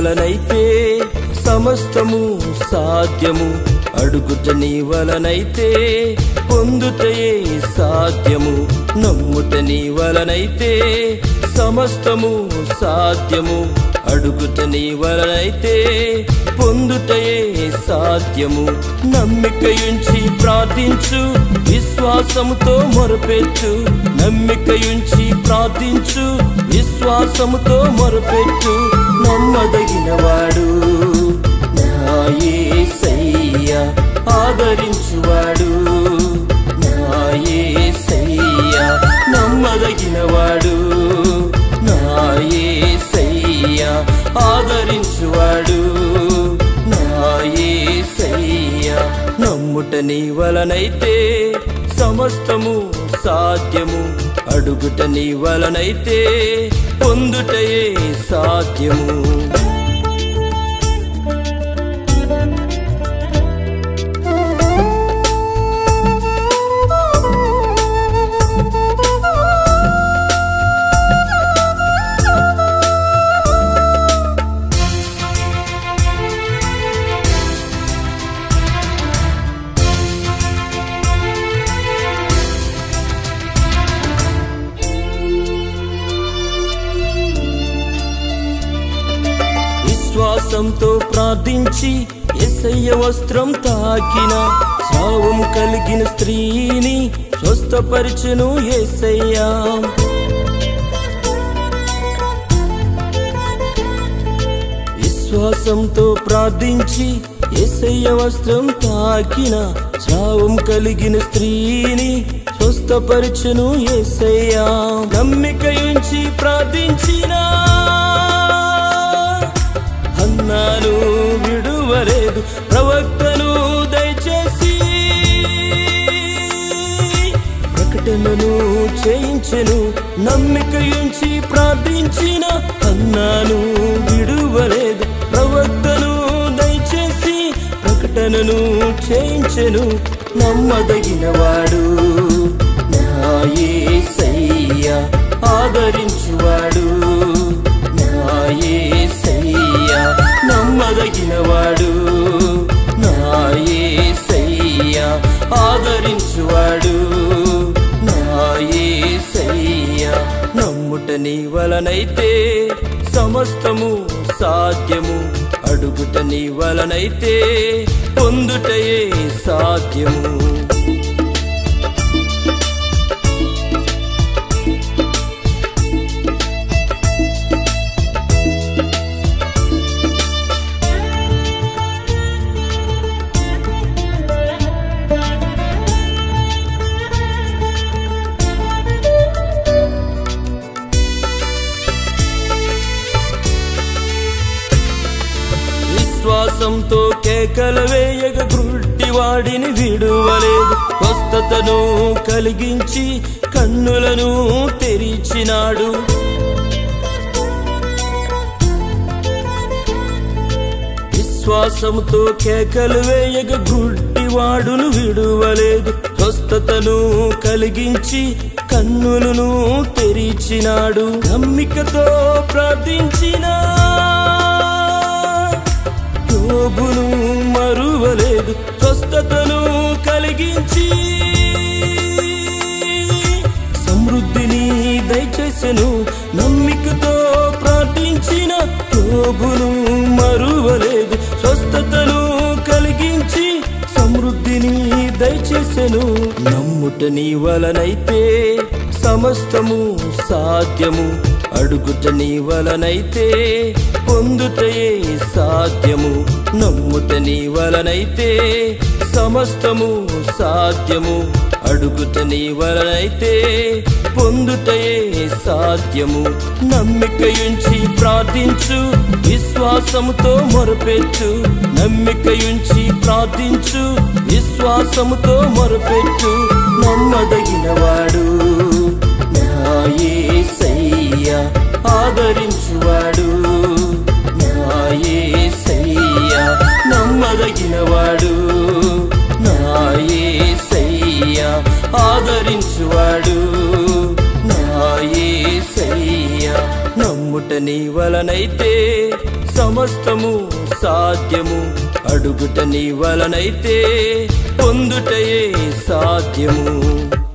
వలనైతే సమస్తము సాధ్యము అడుగుట నీ వలనైతే పొందుటయే సాధ్యము నమ్ముట నీ వలనైతే సమస్తము సాధ్యము అడుగుట నీ వలనైతే పొందుటయే సాధ్యము నమ్మికయుంచి ప్రార్థించు విశ్వాసముతో మొరపెట్టు నమ్మికయుంచి ప్రార్థించు విశ్వాసముతో మొరపెట్టు నమ్మదగిన వాడు నా యేసయ్య ఆదరించువాడు నా యేసయ్య నమ్మదగిన వాడు నా యేసయ్య ఆదరించువాడు నా యేసయ్య నమ్ముట నీ వలనైతే సమస్తము సాధ్యము అడుగుట నీ వలనైతే పొందుటయే సాధ్యము విశ్వాసంతో ప్రార్థించి ఎస్ఐయ వస్త్రం తాకిన స్రావం కలిగిన స్త్రీని స్వస్థపరిచెను ఎస్ఐయా విశ్వాసంతో ప్రార్థించి ఎస్ఐయ వస్త్రం తాకిన స్రావం కలిగిన స్త్రీని స్వస్థపరిచెను ఎస్ఐయా నమ్మికయుంచి ప్రార్థించినా అన్నాను విడువలేదు ప్రవక్తను దయచేసి ప్రకటనను చేయించెను నమ్మికయుంచి ప్రార్థించిన అన్నాను విడువలేదు ప్రవక్తను దయచేసి ప్రకటనను చేయించెను నమ్మదగిన వాడు నా యేసయ్య ఆదరించువాడు నా యేసయ్య నమ్మదగిన వాడు నా యేసయ్య ఆదరించువాడు నా యేసయ్య నమ్ముట నీ వలనైతే సమస్తము సాధ్యము అడుగుట నీ వలనైతే పొందుటయే సాధ్యము విశ్వాసంతో కేకల వేయగ గుడ్డి వాడిని విడువలేదు స్వస్థతను కలిగించి కన్నులను తెరిచినాడు విశ్వాసంతో కేకలు వేయగ గుడ్డి వాడును విడువలేదు స్వస్థతను కలిగించి కన్నులను తెరిచినాడు నమ్మికతో ప్రార్థించినా యోబును మరువలేదు స్వస్థతను కలిగించి సమృద్ధిని దయచేసెను నమ్మికతో ప్రార్థించిన యోబును మరువలేదు స్వస్థతను కలిగించి సమృద్ధిని దయచేసెను నమ్ముట నీ వలనైతే సమస్తము సాధ్యము అడుగుట నీ వలనైతే పొందుటయే సాధ్యము నమ్ముట నీ వలనైతే సమస్తము సాధ్యము అడుగుట నీ వలనైతే పొందుటయే సాధ్యము నమ్మికయుంచి ప్రార్థించు విశ్వాసముతో మొరపెట్టు నమ్మికయుంచి ప్రార్థించు విశ్వాసముతో మొరపెట్టు నమ్మదగిన వాడు నా యేసయ్య ఆదరించువాడు నా యేసయ్య నమ్మదగిన వాడు నా యేసయ్య ఆదరించువాడు నా యేసయ్య నమ్ముట నీ వలనైతే సమస్తము సాధ్యము అడుగుట నీ వలనైతే పొందుటయే సాధ్యము